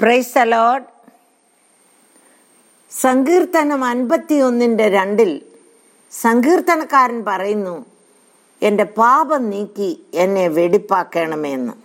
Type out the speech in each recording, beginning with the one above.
price allowed സങ്കീർത്തനം അൻപത്തിയൊന്നിന്റെ രണ്ടിൽ സങ്കീർത്തനക്കാരൻ പറയുന്നു എൻ്റെ പാപം നീക്കി എന്നെ വെടിപ്പാക്കണമെന്ന്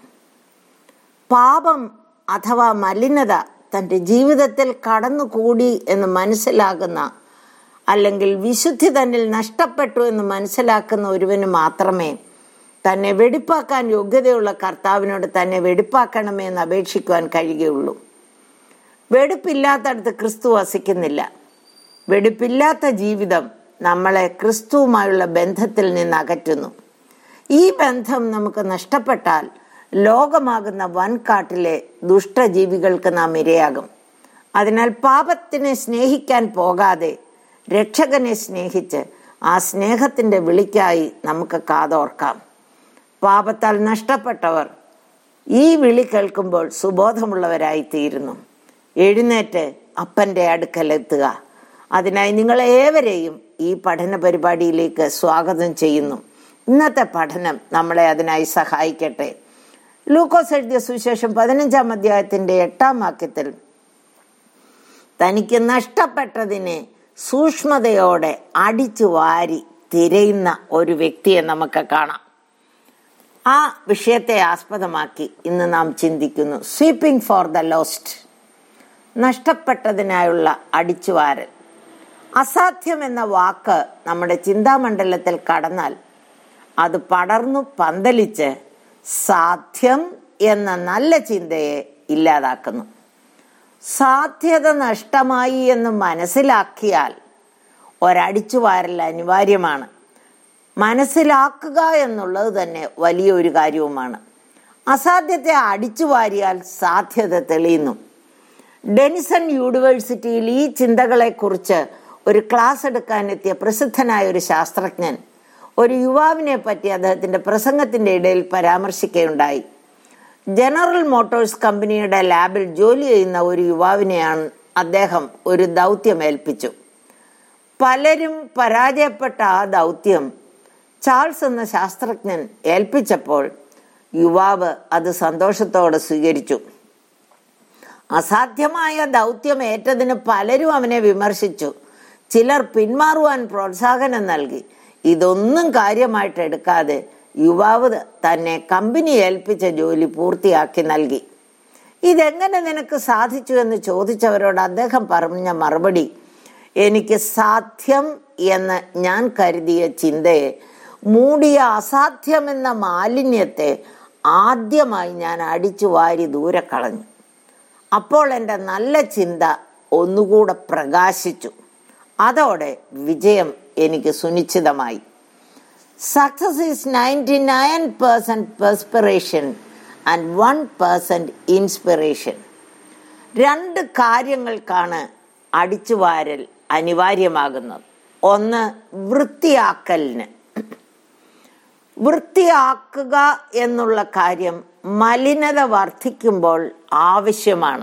പാപം അഥവാ മലിനത തൻ്റെ ജീവിതത്തിൽ കടന്നുകൂടി എന്ന് മനസ്സിലാകുന്ന അല്ലെങ്കിൽ വിശുദ്ധി തന്നിൽ നഷ്ടപ്പെട്ടു എന്ന് മനസ്സിലാക്കുന്ന ഒരുവന് മാത്രമേ തന്നെ വെടിപ്പാക്കാൻ യോഗ്യതയുള്ള കർത്താവിനോട് തന്നെ വെടിപ്പാക്കണമേ എന്ന് അപേക്ഷിക്കുവാൻ കഴിയുകയുള്ളൂ വെടിപ്പില്ലാത്തടത്ത് ക്രിസ്തു വസിക്കുന്നില്ല വെടിപ്പില്ലാത്ത ജീവിതം നമ്മളെ ക്രിസ്തുവുമായുള്ള ബന്ധത്തിൽ നിന്ന് അകറ്റുന്നു ഈ ബന്ധം നമുക്ക് നഷ്ടപ്പെട്ടാൽ ലോകമാകുന്ന വൻകാട്ടിലെ ദുഷ്ടജീവികൾക്ക് നാം ഇരയാകും അതിനാൽ പാപത്തിനെ സ്നേഹിക്കാൻ പോകാതെ രക്ഷകനെ സ്നേഹിച്ച് ആ സ്നേഹത്തിന്റെ വിളിക്കായി നമുക്ക് കാതോർക്കാം പാപത്താൽ നഷ്ടപ്പെട്ടവർ ഈ വിളി കേൾക്കുമ്പോൾ സുബോധമുള്ളവരായി തീരുന്നു എഴുന്നേറ്റ് അപ്പന്റെ അടുക്കലെത്തുക അതിനായി നിങ്ങളെ ഏവരെയും ഈ പഠന പരിപാടിയിലേക്ക് സ്വാഗതം ചെയ്യുന്നു ഇന്നത്തെ പഠനം നമ്മളെ അതിനായി സഹായിക്കട്ടെ ലൂക്കോസ് എഴുതിയ സുവിശേഷം പതിനഞ്ചാം അധ്യായത്തിന്റെ എട്ടാം വാക്യത്തിൽ തനിക്ക് നഷ്ടപ്പെട്ടതിനെ സൂക്ഷ്മതയോടെ അടിച്ചു വാരി തിരയുന്ന ഒരു വ്യക്തിയെ നമുക്ക് കാണാം ആ വിഷയത്തെ ആസ്പദമാക്കി ഇന്ന് നാം ചിന്തിക്കുന്നു സ്വീപ്പിംഗ് ഫോർ ദ ലോസ്റ്റ് നഷ്ടപ്പെട്ടതിനായുള്ള അടിച്ചുവാരൽ അസാധ്യം എന്ന വാക്ക് നമ്മുടെ ചിന്താമണ്ഡലത്തിൽ കടന്നാൽ അത് പടർന്നു പന്തലിച്ച് സാധ്യം എന്ന നല്ല ചിന്തയെ ഇല്ലാതാക്കുന്നു സാധ്യത നഷ്ടമായി എന്ന് മനസ്സിലാക്കിയാൽ ഒരടിച്ചുവാരൽ അനിവാര്യമാണ് മനസ്സിലാക്കുക എന്നുള്ളത് തന്നെ വലിയൊരു കാര്യവുമാണ് അസാധ്യത്തെ അടിച്ചു വാരിയാൽ സാധ്യത തെളിയുന്നു ഡെനിസൺ യൂണിവേഴ്സിറ്റിയിൽ ഈ ചിന്തകളെക്കുറിച്ച് ഒരു ക്ലാസ് എടുക്കാനെത്തിയ പ്രസിദ്ധനായ ഒരു ശാസ്ത്രജ്ഞൻ ഒരു യുവാവിനെ പറ്റി അദ്ദേഹത്തിന്റെ പ്രസംഗത്തിന്റെ ഇടയിൽ പരാമർശിക്കുകയുണ്ടായി ജനറൽ മോട്ടോഴ്സ് കമ്പനിയുടെ ലാബിൽ ജോലി ചെയ്യുന്ന ഒരു യുവാവിനെയാണ് അദ്ദേഹം ഒരു ദൗത്യം ഏൽപ്പിച്ചു പലരും പരാജയപ്പെട്ട ആ ദൗത്യം ചാൾസ് എന്ന ശാസ്ത്രജ്ഞൻ ഏൽപ്പിച്ചപ്പോൾ യുവാവ് അത് സന്തോഷത്തോടെ സ്വീകരിച്ചു അസാധ്യമായ ദൗത്യം ഏറ്റതിന് പലരും അവനെ വിമർശിച്ചു ചിലർ പിന്മാറുവാൻ പ്രോത്സാഹനം നൽകി ഇതൊന്നും കാര്യമായിട്ട് എടുക്കാതെ യുവാവ് തന്നെ കമ്പനി ഏൽപ്പിച്ച ജോലി പൂർത്തിയാക്കി നൽകി ഇതെങ്ങനെ നിനക്ക് സാധിച്ചു എന്ന് ചോദിച്ചവരോട് അദ്ദേഹം പറഞ്ഞ മറുപടി എനിക്ക് സാധ്യം എന്ന് ഞാൻ കരുതിയ ചിന്തയെ മൂടിയ അസാധ്യമെന്ന മാലിന്യത്തെ ആദ്യമായി ഞാൻ അടിച്ചു വാരി ദൂരെ കളഞ്ഞു അപ്പോൾ എൻ്റെ നല്ല ചിന്ത ഒന്നുകൂടെ പ്രകാശിച്ചു അതോടെ വിജയം എനിക്ക് സുനിശ്ചിതമായി success is ninety nine percent perspiration and one percent inspiration രണ്ട് കാര്യങ്ങൾക്കാണ് അടിച്ചുവാരൽ അനിവാര്യമാകുന്നത് ഒന്ന് വൃത്തിയാക്കലിന് വൃത്തിയാക്കുക എന്നുള്ള കാര്യം മലിനത വർദ്ധിക്കുമ്പോൾ ആവശ്യമാണ്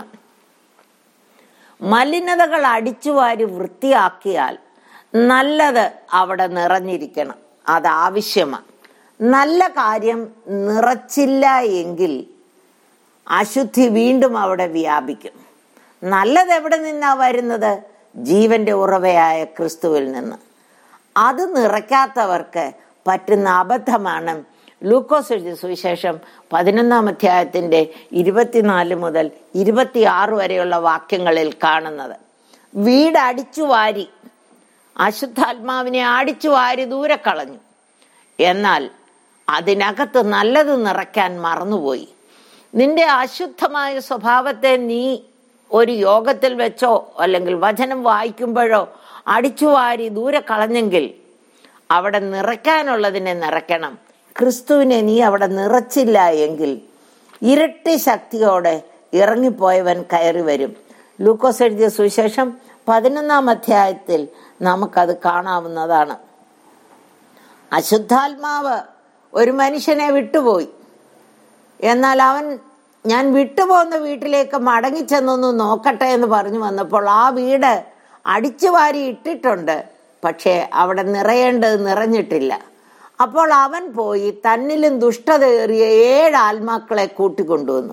മലിനതകൾ അടിച്ചുവാരി വൃത്തിയാക്കിയാൽ നല്ലത് അവിടെ നിറഞ്ഞിരിക്കണം അത് ആവശ്യമാണ് നല്ല കാര്യം നിറച്ചില്ല എങ്കിൽ അശുദ്ധി വീണ്ടും അവിടെ വ്യാപിക്കും നല്ലത് എവിടെ നിന്നാ വരുന്നത് ജീവന്റെ ഉറവയായ ക്രിസ്തുവിൽ നിന്ന് അത് നിറയ്ക്കാത്തവർക്ക് പറ്റുന്ന അബദ്ധമാണ് ലൂക്കോസ് എഴുതിയ സുവിശേഷം പതിനൊന്നാം അധ്യായത്തിന്റെ ഇരുപത്തിനാല് മുതൽ ഇരുപത്തിയാറ് വരെയുള്ള വാക്യങ്ങളിൽ കാണുന്നത് വീട് അടിച്ചു വാരി അശുദ്ധാത്മാവിനെ അടിച്ചു വാരി ദൂരെ കളഞ്ഞു എന്നാൽ അതിനകത്ത് നല്ലത് നിറയ്ക്കാൻ മറന്നുപോയി നിന്റെ അശുദ്ധമായ സ്വഭാവത്തെ നീ ഒരു യോഗത്തിൽ വെച്ചോ അല്ലെങ്കിൽ വചനം വായിക്കുമ്പോഴോ അടിച്ചു വാരി ദൂരെ കളഞ്ഞെങ്കിൽ അവിടെ നിറയ്ക്കാനുള്ളതിനെ നിറയ്ക്കണം ക്രിസ്തുവിനെ നീ അവിടെ നിറച്ചില്ല എങ്കിൽ ഇരട്ടി ശക്തിയോടെ ഇറങ്ങിപ്പോയവൻ കയറി വരും ലൂക്കോസ് എഴുതിയ സുവിശേഷം പതിനൊന്നാം അധ്യായത്തിൽ നമുക്കത് കാണാവുന്നതാണ് അശുദ്ധാത്മാവ് ഒരു മനുഷ്യനെ വിട്ടുപോയി എന്നാൽ അവൻ ഞാൻ വിട്ടുപോകുന്ന വീട്ടിലേക്ക് മടങ്ങിച്ചെന്നൊന്ന് നോക്കട്ടെ എന്ന് പറഞ്ഞു വന്നപ്പോൾ ആ വീട് അടിച്ചു വാരി ഇട്ടിട്ടുണ്ട് പക്ഷേ അവിടെ നിറയേണ്ടത് നിറഞ്ഞിട്ടില്ല അപ്പോൾ അവൻ പോയി തന്നിലും ദുഷ്ടതയേറിയ ഏഴ് ആത്മാക്കളെ കൂട്ടിക്കൊണ്ടുവന്നു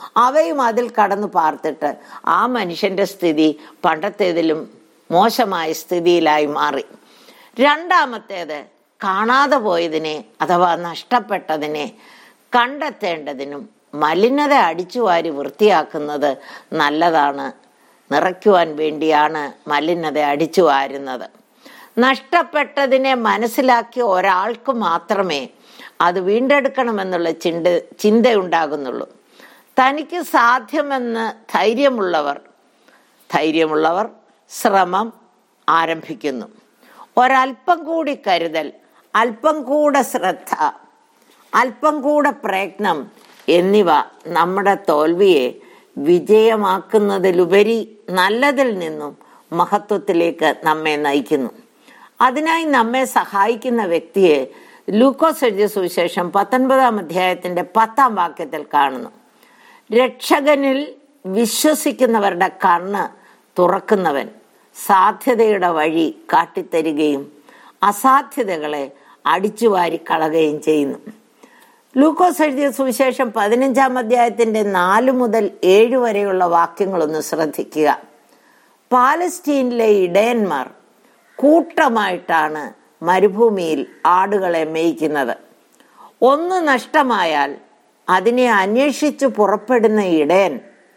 അവയും അതിൽ കടന്നു പാർത്തിട്ട് ആ മനുഷ്യന്റെ സ്ഥിതി പണ്ടത്തേതിലും മോശമായ സ്ഥിതിയിലായി മാറി രണ്ടാമത്തേത് കാണാതെ പോയതിനെ അഥവാ നഷ്ടപ്പെട്ടതിനെ കണ്ടെത്തേണ്ടതിനും മലിനത അടിച്ചുവാരി വൃത്തിയാക്കുന്നത് നല്ലതാണ് നിറയ്ക്കുവാൻ വേണ്ടിയാണ് മലിനത അടിച്ചു വാരുന്നത് നഷ്ടപ്പെട്ടതിനെ മനസ്സിലാക്കിയ ഒരാൾക്ക് മാത്രമേ അത് വീണ്ടെടുക്കണമെന്നുള്ള ചിന്ത ചിന്തയുണ്ടാകുന്നുള്ളൂ തനിക്ക് സാധ്യമെന്ന് ധൈര്യമുള്ളവർ ധൈര്യമുള്ളവർ ശ്രമം ആരംഭിക്കുന്നു ഒരല്പം കൂടി കരുതൽ അല്പം കൂടെ ശ്രദ്ധ അല്പം കൂടെ പ്രയത്നം എന്നിവ നമ്മുടെ തോൽവിയെ വിജയമാക്കുന്നതിലുപരി നല്ലതിൽ നിന്നും മഹത്വത്തിലേക്ക് നമ്മെ നയിക്കുന്നു അതിനായി നമ്മെ സഹായിക്കുന്ന വ്യക്തിയെ ലൂക്കോസ് എഴുതിയ സുവിശേഷം പത്തൊൻപതാം അധ്യായത്തിന്റെ പത്താം വാക്യത്തിൽ കാണുന്നു രക്ഷകനിൽ വിശ്വസിക്കുന്നവരുടെ കണ്ണ് തുറക്കുന്നവൻ സാധ്യതയുടെ വഴി കാട്ടിത്തരികയും അസാധ്യതകളെ അടിച്ചുവാരി കളയുകയും ചെയ്യുന്നു ലൂക്കോസ് എഴുതിയ സുവിശേഷം പതിനഞ്ചാം അധ്യായത്തിന്റെ നാല് മുതൽ ഏഴ് വരെയുള്ള വാക്യങ്ങളൊന്ന് ശ്രദ്ധിക്കുക പാലസ്റ്റീനിലെ ഇടയന്മാർ കൂട്ടമായിട്ടാണ് മരുഭൂമിയിൽ ആടുകളെ മേയ്ക്കുന്നത് ഒന്ന് നഷ്ടമായാൽ അതിനെ അന്വേഷിച്ചു പുറപ്പെടുന്ന ഇടയൻ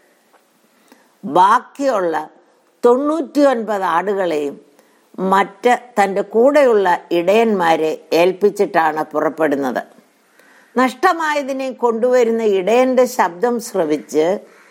ബാക്കിയുള്ള തൊണ്ണൂറ്റി ഒൻപത് ആടുകളെയും മറ്റ് തൻ്റെ കൂടെയുള്ള ഇടയന്മാരെ ഏൽപ്പിച്ചിട്ടാണ് പുറപ്പെടുന്നത് നഷ്ടമായതിനെ കൊണ്ടുവരുന്ന ഇടയന്റെ ശബ്ദം ശ്രവിച്ച്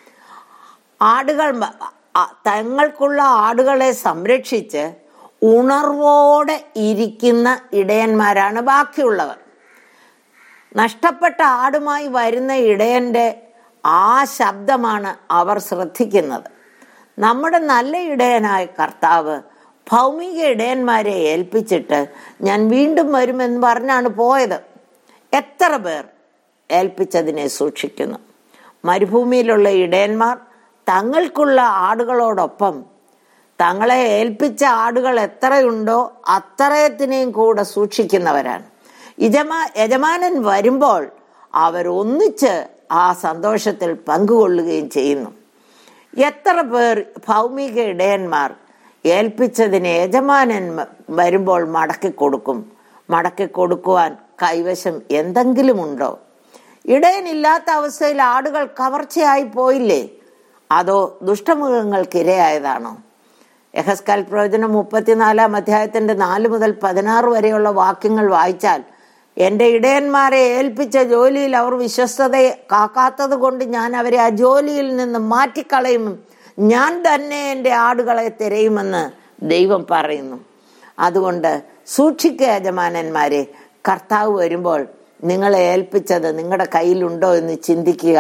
ആടുകൾ തങ്ങൾക്കുള്ള ആടുകളെ സംരക്ഷിച്ച് ഉണർവോടെ ഇരിക്കുന്ന ഇടയന്മാരാണ് ബാക്കിയുള്ളവർ നഷ്ടപ്പെട്ട ആടുമായി വരുന്ന ഇടയന്റെ ആ ശബ്ദമാണ് അവർ ശ്രദ്ധിക്കുന്നത് നമ്മുടെ നല്ല ഇടയനായ കർത്താവ് ഭൗമിക ഇടയന്മാരെ ഏൽപ്പിച്ചിട്ട് ഞാൻ വീണ്ടും വരുമെന്ന് പറഞ്ഞാണ് പോയത് എത്ര പേർ ഏൽപ്പിച്ചതിനെ സൂക്ഷിക്കുന്നു മരുഭൂമിയിലുള്ള ഇടയന്മാർ തങ്ങൾക്കുള്ള ആടുകളോടൊപ്പം തങ്ങളെ ഏൽപ്പിച്ച ആടുകൾ എത്രയുണ്ടോ അത്രയത്തിനെയും കൂടെ സൂക്ഷിക്കുന്നവരാണ് യജമാ യജമാനൻ വരുമ്പോൾ അവർ ഒന്നിച്ച് ആ സന്തോഷത്തിൽ പങ്കുകൊള്ളുകയും ചെയ്യുന്നു എത്ര പേർ ഭൗമിക ഇടയന്മാർ ഏൽപ്പിച്ചതിന് യജമാനൻ വരുമ്പോൾ മടക്കി കൊടുക്കും മടക്കി കൊടുക്കുവാൻ കൈവശം എന്തെങ്കിലും ഉണ്ടോ ഇടയനില്ലാത്ത അവസ്ഥയിൽ ആടുകൾ കവർച്ചയായി പോയില്ലേ അതോ ദുഷ്ടമൃഗങ്ങൾക്ക് ഇരയായതാണോ യഹസ്കാൽ പ്രവചനം മുപ്പത്തിനാലാം അധ്യായത്തിന്റെ നാല് മുതൽ പതിനാറ് വരെയുള്ള വാക്യങ്ങൾ വായിച്ചാൽ എന്റെ ഇടയന്മാരെ ഏൽപ്പിച്ച ജോലിയിൽ അവർ വിശ്വസ്തതയെ കാക്കാത്തത് കൊണ്ട് ഞാൻ അവരെ ആ ജോലിയിൽ നിന്ന് മാറ്റിക്കളയും ഞാൻ തന്നെ എൻ്റെ ആടുകളെ തിരയുമെന്ന് ദൈവം പറയുന്നു അതുകൊണ്ട് സൂക്ഷിക്കുക യജമാനന്മാരെ കർത്താവ് വരുമ്പോൾ നിങ്ങളെ ഏൽപ്പിച്ചത് നിങ്ങളുടെ കയ്യിലുണ്ടോ എന്ന് ചിന്തിക്കുക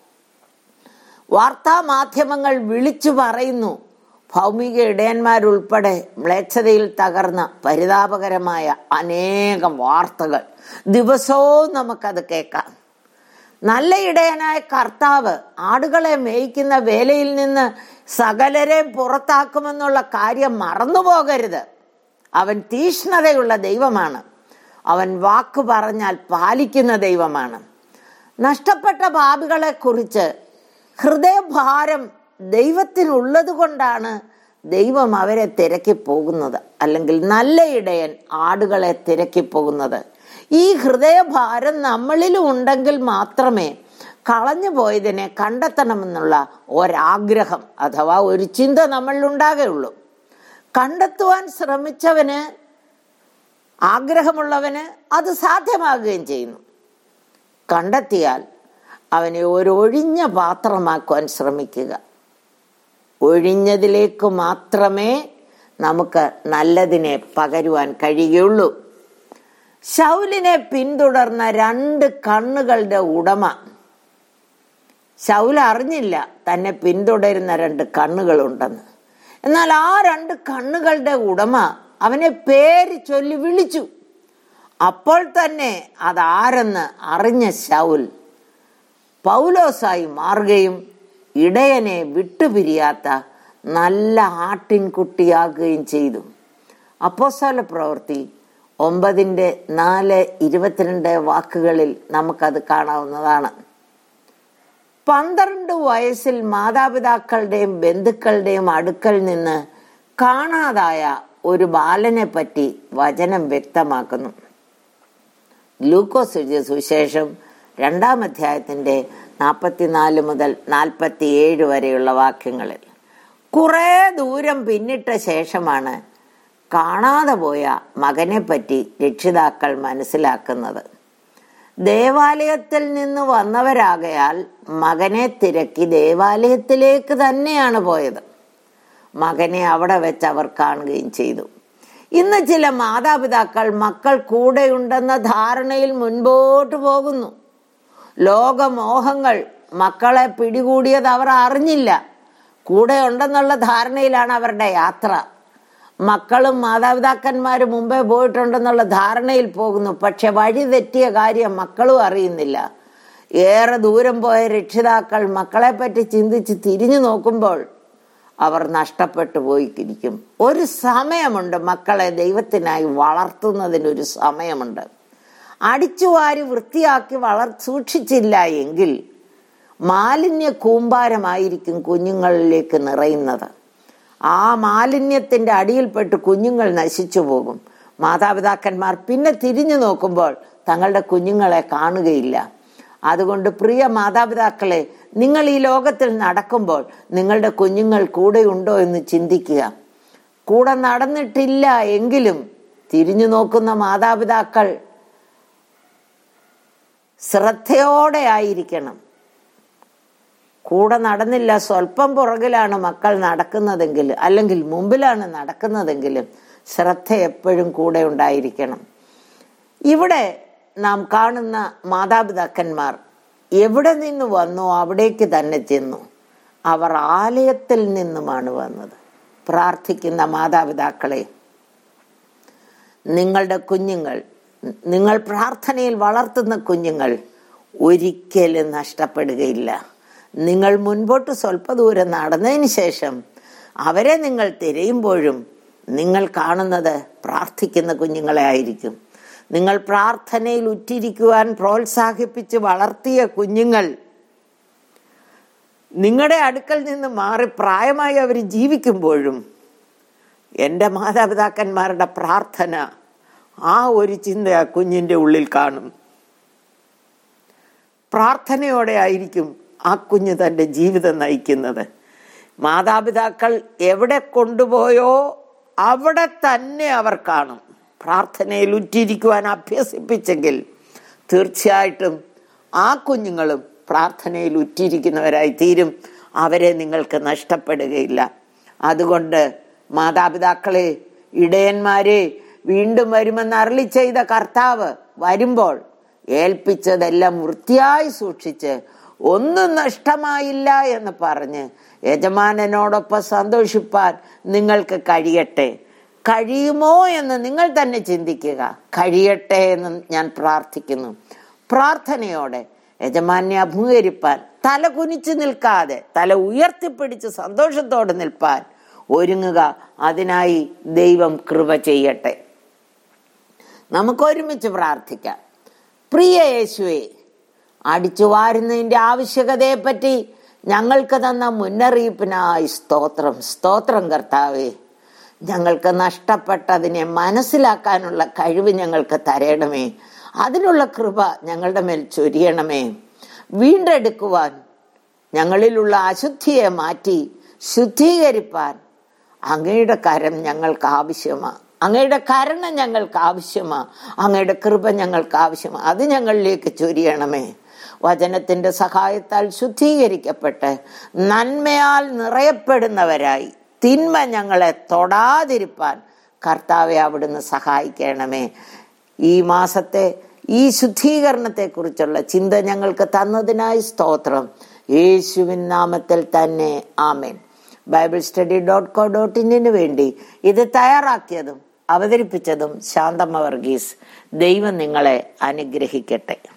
വാർത്താ മാധ്യമങ്ങൾ വിളിച്ചു പറയുന്നു ഭൗമിക ഇടയന്മാരുൾപ്പെടെ മ്ലേച്ഛതയിൽ തകർന്ന പരിതാപകരമായ അനേകം വാർത്തകൾ ദിവസവും നമുക്കത് കേൾക്കാം നല്ല ഇടയനായ കർത്താവ് ആടുകളെ മേയ്ക്കുന്ന വേലയിൽ നിന്ന് സകലരെയും പുറത്താക്കുമെന്നുള്ള കാര്യം മറന്നുപോകരുത് അവൻ തീഷ്ണതയുള്ള ദൈവമാണ് അവൻ വാക്ക് പറഞ്ഞാൽ പാലിക്കുന്ന ദൈവമാണ് നഷ്ടപ്പെട്ട പാപികളെ കുറിച്ച് ഹൃദയഭാരം ദൈവത്തിനുള്ളത് കൊണ്ടാണ് ദൈവം അവരെ തിരക്കി പോകുന്നത് അല്ലെങ്കിൽ നല്ല ഇടയൻ ആടുകളെ തിരക്കി പോകുന്നത് ഈ ഹൃദയഭാരം നമ്മളിലും ഉണ്ടെങ്കിൽ മാത്രമേ കളഞ്ഞു പോയതിനെ കണ്ടെത്തണമെന്നുള്ള ഒരാഗ്രഹം അഥവാ ഒരു ചിന്ത നമ്മളിൽ ഉണ്ടാകുകയുള്ളൂ കണ്ടെത്തുവാൻ ശ്രമിച്ചവന് ആഗ്രഹമുള്ളവന് അത് സാധ്യമാകുകയും ചെയ്യുന്നു കണ്ടെത്തിയാൽ അവനെ ഒരു ഒഴിഞ്ഞ പാത്രമാക്കുവാൻ ശ്രമിക്കുക ഒഴിഞ്ഞതിലേക്ക് മാത്രമേ നമുക്ക് നല്ലതിനെ പകരുവാൻ കഴിയുകയുള്ളൂ ശൗലിനെ പിന്തുടർന്ന രണ്ട് കണ്ണുകളുടെ ഉടമ ശൗൽ അറിഞ്ഞില്ല തന്നെ പിന്തുടരുന്ന രണ്ട് കണ്ണുകളുണ്ടെന്ന് എന്നാൽ ആ രണ്ട് കണ്ണുകളുടെ ഉടമ അവനെ പേര് ചൊല്ലി വിളിച്ചു അപ്പോൾ തന്നെ അതാരെന്ന് അറിഞ്ഞ ശൗൽ പൗലോസായി മാറുകയും ഇടയനെ വിട്ടുപിരിയാത്ത നല്ല ആട്ടിൻകുട്ടിയാകുകയും ചെയ്തു അപ്പോസ്തല പ്രവൃത്തി ഒമ്പതിൻ്റെ നാല് ഇരുപത്തിരണ്ട് വാക്കുകളിൽ നമുക്കത് കാണാവുന്നതാണ് പന്ത്രണ്ട് വയസ്സിൽ മാതാപിതാക്കളുടെയും ബന്ധുക്കളുടെയും അടുക്കൽ നിന്ന് കാണാതായ ഒരു ബാലനെ പറ്റി വചനം വ്യക്തമാക്കുന്നു ലൂക്കോസ് എഴുതിയ സുവിശേഷം രണ്ടാം അധ്യായത്തിന്റെ നാൽപ്പത്തിനാല് മുതൽ നാൽപ്പത്തിയേഴ് വരെയുള്ള വാക്യങ്ങളിൽ കുറെ ദൂരം പിന്നിട്ട ശേഷമാണ് കാണാതെ പോയ മകനെ പറ്റി രക്ഷിതാക്കൾ മനസ്സിലാക്കുന്നത് ദേവാലയത്തിൽ നിന്ന് വന്നവരാകയാൽ മകനെ തിരക്കി ദേവാലയത്തിലേക്ക് തന്നെയാണ് പോയത് മകനെ അവിടെ വെച്ച് അവർ കാണുകയും ചെയ്തു ഇന്ന് ചില മാതാപിതാക്കൾ മക്കൾ കൂടെയുണ്ടെന്ന ധാരണയിൽ മുൻപോട്ട് പോകുന്നു ലോകമോഹങ്ങൾ മക്കളെ പിടികൂടിയത് അവർ അറിഞ്ഞില്ല കൂടെ ഉണ്ടെന്നുള്ള ധാരണയിലാണ് അവരുടെ യാത്ര മക്കളും മാതാപിതാക്കന്മാരും മുമ്പേ പോയിട്ടുണ്ടെന്നുള്ള ധാരണയിൽ പോകുന്നു പക്ഷെ വഴി തെറ്റിയ കാര്യം മക്കളും അറിയുന്നില്ല ഏറെ ദൂരം പോയ രക്ഷിതാക്കൾ മക്കളെ പറ്റി ചിന്തിച്ച് തിരിഞ്ഞു നോക്കുമ്പോൾ അവർ നഷ്ടപ്പെട്ടു പോയിരിക്കും ഒരു സമയമുണ്ട് മക്കളെ ദൈവത്തിനായി വളർത്തുന്നതിനൊരു സമയമുണ്ട് അടിച്ചുവാരി വൃത്തിയാക്കി വളർ സൂക്ഷിച്ചില്ല എങ്കിൽ മാലിന്യ കൂമ്പാരമായിരിക്കും കുഞ്ഞുങ്ങളിലേക്ക് നിറയുന്നത് ആ മാലിന്യത്തിന്റെ അടിയിൽപ്പെട്ട് കുഞ്ഞുങ്ങൾ നശിച്ചു പോകും മാതാപിതാക്കന്മാർ പിന്നെ തിരിഞ്ഞു നോക്കുമ്പോൾ തങ്ങളുടെ കുഞ്ഞുങ്ങളെ കാണുകയില്ല അതുകൊണ്ട് പ്രിയ മാതാപിതാക്കളെ നിങ്ങൾ ഈ ലോകത്തിൽ നടക്കുമ്പോൾ നിങ്ങളുടെ കുഞ്ഞുങ്ങൾ കൂടെയുണ്ടോ എന്ന് ചിന്തിക്കുക കൂടെ നടന്നിട്ടില്ല എങ്കിലും തിരിഞ്ഞു നോക്കുന്ന മാതാപിതാക്കൾ ശ്രദ്ധയോടെ ആയിരിക്കണം കൂടെ നടന്നില്ല സ്വല്പം പുറകിലാണ് മക്കൾ നടക്കുന്നതെങ്കിൽ അല്ലെങ്കിൽ മുമ്പിലാണ് നടക്കുന്നതെങ്കിലും ശ്രദ്ധ എപ്പോഴും കൂടെ ഉണ്ടായിരിക്കണം ഇവിടെ നാം കാണുന്ന മാതാപിതാക്കന്മാർ എവിടെ നിന്ന് വന്നു അവിടേക്ക് തന്നെ ചെന്നു അവർ ആലയത്തിൽ നിന്നുമാണ് വന്നത് പ്രാർത്ഥിക്കുന്ന മാതാപിതാക്കളെ നിങ്ങളുടെ കുഞ്ഞുങ്ങൾ നിങ്ങൾ പ്രാർത്ഥനയിൽ വളർത്തുന്ന കുഞ്ഞുങ്ങൾ ഒരിക്കലും നഷ്ടപ്പെടുകയില്ല നിങ്ങൾ മുൻപോട്ട് സ്വല്പ ദൂരം നടന്നതിന് ശേഷം അവരെ നിങ്ങൾ തിരയുമ്പോഴും നിങ്ങൾ കാണുന്നത് പ്രാർത്ഥിക്കുന്ന കുഞ്ഞുങ്ങളെ ആയിരിക്കും നിങ്ങൾ പ്രാർത്ഥനയിൽ ഉറ്റിരിക്കുവാൻ പ്രോത്സാഹിപ്പിച്ച് വളർത്തിയ കുഞ്ഞുങ്ങൾ നിങ്ങളുടെ അടുക്കൽ നിന്ന് മാറി പ്രായമായി അവർ ജീവിക്കുമ്പോഴും എൻ്റെ മാതാപിതാക്കന്മാരുടെ പ്രാർത്ഥന ആ ഒരു ചിന്ത ആ കുഞ്ഞിൻ്റെ ഉള്ളിൽ കാണും പ്രാർത്ഥനയോടെ ആയിരിക്കും ആ കുഞ്ഞ് തൻ്റെ ജീവിതം നയിക്കുന്നത് മാതാപിതാക്കൾ എവിടെ കൊണ്ടുപോയോ അവിടെ തന്നെ അവർ കാണും പ്രാർത്ഥനയിൽ ഉറ്റിരിക്കുവാൻ അഭ്യസിപ്പിച്ചെങ്കിൽ തീർച്ചയായിട്ടും ആ കുഞ്ഞുങ്ങളും പ്രാർത്ഥനയിൽ ഉറ്റിരിക്കുന്നവരായി തീരും അവരെ നിങ്ങൾക്ക് നഷ്ടപ്പെടുകയില്ല അതുകൊണ്ട് മാതാപിതാക്കളെ ഇടയന്മാരെ വീണ്ടും വരുമെന്ന് അരളി ചെയ്ത കർത്താവ് വരുമ്പോൾ ഏൽപ്പിച്ചതെല്ലാം വൃത്തിയായി സൂക്ഷിച്ച് ഒന്നും നഷ്ടമായില്ല എന്ന് പറഞ്ഞ് യജമാനനോടൊപ്പം സന്തോഷിപ്പാൻ നിങ്ങൾക്ക് കഴിയട്ടെ കഴിയുമോ എന്ന് നിങ്ങൾ തന്നെ ചിന്തിക്കുക കഴിയട്ടെ എന്ന് ഞാൻ പ്രാർത്ഥിക്കുന്നു പ്രാർത്ഥനയോടെ യജമാനെ അഭിമുഖീകരിപ്പാൻ തല കുനിച്ചു നിൽക്കാതെ തല ഉയർത്തിപ്പിടിച്ച് സന്തോഷത്തോടെ നിൽപ്പാൻ ഒരുങ്ങുക അതിനായി ദൈവം കൃപ ചെയ്യട്ടെ നമുക്ക് ഒരുമിച്ച് പ്രാർത്ഥിക്കാം പ്രിയ യേശുവെ അടിച്ചു വാരുന്നതിന്റെ ആവശ്യകതയെപ്പറ്റി ഞങ്ങൾക്ക് തന്ന മുന്നറിയിപ്പിനായി സ്തോത്രം സ്തോത്രം കർത്താവേ ഞങ്ങൾക്ക് നഷ്ടപ്പെട്ടതിനെ മനസ്സിലാക്കാനുള്ള കഴിവ് ഞങ്ങൾക്ക് തരയണമേ അതിനുള്ള കൃപ ഞങ്ങളുടെ മേൽ ചൊരിയണമേ വീണ്ടെടുക്കുവാൻ ഞങ്ങളിലുള്ള അശുദ്ധിയെ മാറ്റി ശുദ്ധീകരിപ്പാൻ അങ്ങയുടെ കരം ഞങ്ങൾക്ക് ആവശ്യമാണ് അങ്ങയുടെ കരണം ഞങ്ങൾക്ക് ആവശ്യമാണ് അങ്ങയുടെ കൃപ ഞങ്ങൾക്ക് ആവശ്യമാണ് അത് ഞങ്ങളിലേക്ക് ചൊരിയണമേ വചനത്തിന്റെ സഹായത്താൽ ശുദ്ധീകരിക്കപ്പെട്ട് നന്മയാൽ നിറയപ്പെടുന്നവരായി തിന്മ ഞങ്ങളെ തൊടാതിരിപ്പാൻ കർത്താവെ അവിടുന്ന് സഹായിക്കണമേ ഈ മാസത്തെ ഈ ശുദ്ധീകരണത്തെക്കുറിച്ചുള്ള ചിന്ത ഞങ്ങൾക്ക് തന്നതിനായി സ്തോത്രം യേശുവിൻ നാമത്തിൽ തന്നെ ആമേൻ Bible study dot co dot ഇന്നിന് വേണ്ടി ഇത് തയ്യാറാക്കിയതും അവതരിപ്പിച്ചതും ശാന്തമ്മ വർഗീസ് ദൈവം നിങ്ങളെ അനുഗ്രഹിക്കട്ടെ